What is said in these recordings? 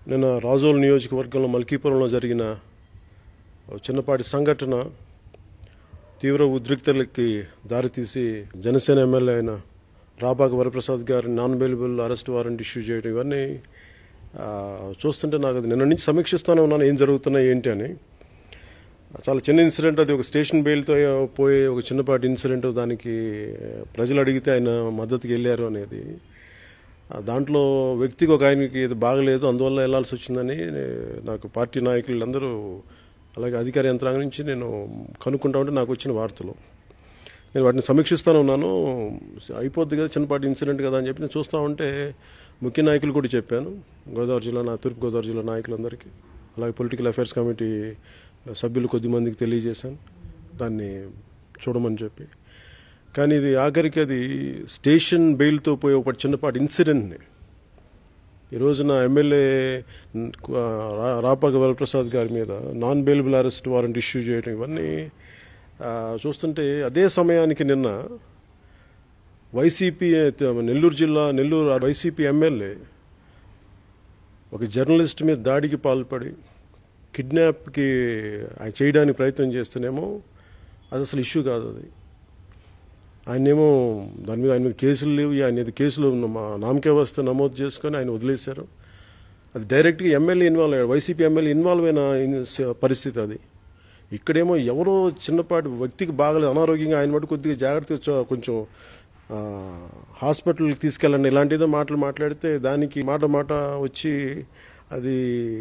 నిన్న రాజోల్ నియోజకవర్గంలో మల్కీపురంలో జరిగిన ఒక చిన్నపాటి సంఘటన తీవ్ర ఉద్రిక్తలకి దారితీసి జనసేన ఎమ్మెల్యే అయిన రాబాగ్ వరప్రసాద్ గారి non bailable arrest warrant issue చేయడం ఇవన్నీ ఆ, చూస్తుంటే నాకు అది నిన్న నుంచి సమీక్షిస్తూనే ఉన్నాను ఏం జరుగుతున్నాయి ఏంటి అని చాలా చిన్న ఇన్సిడెంట్ అది ఒక స్టేషన్ బెయిల్తో పోయే ఒక చిన్నపాటి ఇన్సిడెంట్ దానికి ప్రజలు అడిగితే ఆయన మద్దతుకి వెళ్ళారు అనేది ఆ దాంట్లో వ్యక్తికి ఒక ఆయనకి ఇది బాగలేదు అందువల్ల వెళ్లాల్సి వచ్చిందని నాకు పార్టీ నాయకులు అందరూ అలాగే అధికార యంత్రాంగం నుంచి నేను కనుక్కుంటా ఉంటే నాకు వచ్చిన వార్తలు నేను వాటిని సమీక్షిస్తూనే ఉన్నాను అయిపోద్ది కదా చిన్నపాటి ఇన్సిడెంట్ కదా అని చెప్పి నేను చూస్తూ ఉంటే ముఖ్య నాయకులు కూడా చెప్పాను గోదావరి జిల్లా నా తూర్పు గోదావరి జిల్లా నాయకులందరికీ అలాగే పొలిటికల్ అఫైర్స్ కమిటీ సభ్యులు కొద్దిమందికి తెలియజేశాను దాన్ని చూడమని చెప్పి కానీ ఇది ఆఖరికి అది స్టేషన్ బెయిల్తో పోయే ఒక చిన్నపాటి ఇన్సిడెంట్ని ఈ రోజున ఎమ్మెల్యే రా- రాపాక వరప్రసాద్ గారి మీద non bailable arrest warrant issue చేయడం ఇవన్నీ ఆ, చూస్తుంటే అదే సమయానికి నిన్న వైసీపీ నెల్లూరు జిల్లా నెల్లూరు వైసీపీ ఎమ్మెల్యే ఒక జర్నలిస్ట్ మీద దాడికి పాల్పడి కిడ్నాప్కి ఆయన చేయడానికి ప్రయత్నం చేస్తేనేమో అది అసలు ఇష్యూ కాదు అది ఆయనేమో దాని మీద ఆయన మీద కేసులు లేవు ఆయన మీద కేసులు మా నామకే వస్తే నమోదు చేసుకొని ఆయన వదిలేశారు అది డైరెక్ట్గా ఎమ్మెల్యే ఇన్వాల్వ్ అయ్యాడు వైసీపీ ఎమ్మెల్యే ఇన్వాల్వ్ అయిన ఇన్- స- పరిస్థితి అది ఇక్కడేమో ఎవరో చిన్నపాటి వ్యక్తికి బాగలేదు అనారోగ్యంగా ఆయన మటు కొద్దిగా జాగ్రత్తగా చో- కొంచెం ఆ, హాస్పిటల్కి తీసుకెళ్ళండి ఇలాంటిదో మాటలు మాట్లాడితే దానికి మాట మాట వచ్చి అది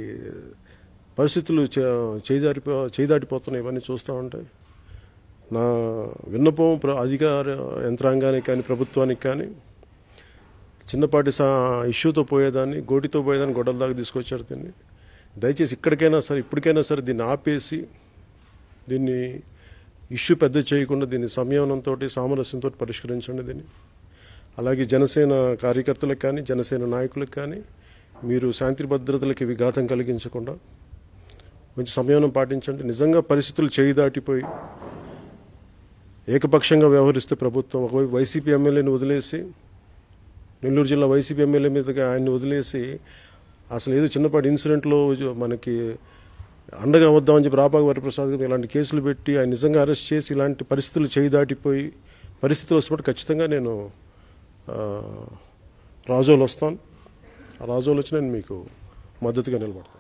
పరిస్థితులు చే- చేజారిపో చేదాటిపోతున్నాయి ఇవన్నీ చూస్తూ ఉంటాయి నా విన్నపం ప్ర- అధికార యంత్రాంగానికి కానీ ప్రభుత్వానికి కానీ చిన్నపాటి సా ఇష్యూతో పోయేదాన్ని గోటితో పోయేదాన్ని గొడవల దాకా తీసుకొచ్చారు దీన్ని దయచేసి ఇక్కడికైనా సరే ఇప్పటికైనా సరే దీన్ని ఆపేసి దీన్ని ఇష్యూ పెద్ద చేయకుండా దీన్ని సంయమనంతో సామరస్యంతో పరిష్కరించండి దీన్ని అలాగే జనసేన కార్యకర్తలకు కానీ జనసేన నాయకులకు కానీ మీరు శాంతి భద్రతలకు విఘాతం కలిగించకుండా కొంచెం సంయమనం పాటించండి నిజంగా పరిస్థితులు చేయి దాటిపోయి ఏకపక్షంగా వ్యవహరిస్తే ప్రభుత్వం ఒకవైపు వైసీపీ ఎమ్మెల్యేని వదిలేసి నెల్లూరు జిల్లా వైసీపీ ఎమ్మెల్యే మీదుగా ఆయన్ని వదిలేసి అసలు ఏదో చిన్నపాటి ఇన్సిడెంట్లో మనకి అండగా వద్దామని చెప్పి రాబాగ్ వరప్రసాద్ గారు ఇలాంటి కేసులు పెట్టి ఆయన నిజంగా అరెస్ట్ చేసి ఇలాంటి పరిస్థితులు చేయి దాటిపోయి పరిస్థితులు వచ్చినప్పుడు ఖచ్చితంగా నేను ఆ, రాజోలు వస్తాను ఆ రాజోలు వచ్చి నేను మీకు మద్దతుగా నిలబడతాను